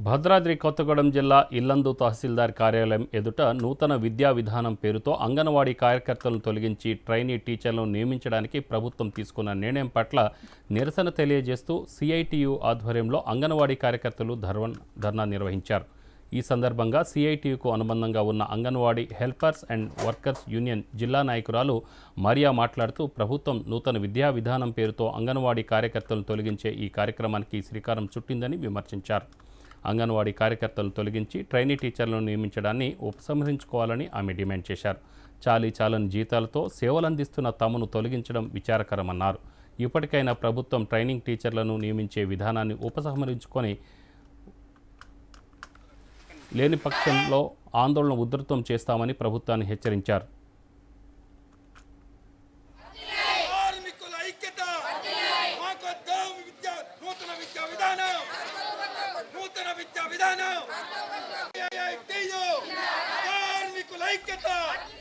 భద్రాద్రి కొత్తగూడెం జిల్లా ఇల్లందు తహసీల్దార్ కార్యాలయం ఎదుట నూతన విద్యా విధానం పేరుతో అంగన్వాడీ కార్యకర్తలను తొలగించి ట్రైనీ టీచర్లను నియమించడానికి ప్రభుత్వం తీసుకున్న నిర్ణయం పట్ల నిరసన తెలియజేస్తూ సిఐటియు ఆధ్వర్యంలో అంగన్వాడీ కార్యకర్తలు ధర్వన్ ధర్నా నిర్వహించారు ఈ సందర్భంగా సిఐటియుకు అనుబంధంగా ఉన్న anganwadi helpers and workers union జిల్లా నాయకురాలు మరియా మాట్లాడుతూ ప్రభుత్వం నూతన విద్యా విధానం పేరుతో అంగన్వాడీ కార్యకర్తలను తొలగించే ఈ కార్యక్రమానికి శ్రీకారం చుట్టిందని విమర్శించారు అంగన్వాడీ కార్యకర్తలను తొలగించి ట్రైనీ టీచర్లను నియమించడాన్ని ఉపసంహరించుకోవాలని ఆమె డిమాండ్ చేశారు చాలీ చాలని జీతాలతో సేవలందిస్తున్న తమను తొలగించడం విచారకరమన్నారు ఇప్పటికైనా ప్రభుత్వం ట్రైనింగ్ టీచర్లను నియమించే విధానాన్ని ఉపసంహరించుకొని లేని పక్షంలో ఆందోళన ఉధృతం చేస్తామని ప్రభుత్వాన్ని హెచ్చరించారు కార్మికుల ఐక్యత మాకొద్దాం విద్యా నూతన విద్యా విధానం నూతన విద్యా విధానం AITU, కార్మికుల ఐక్యత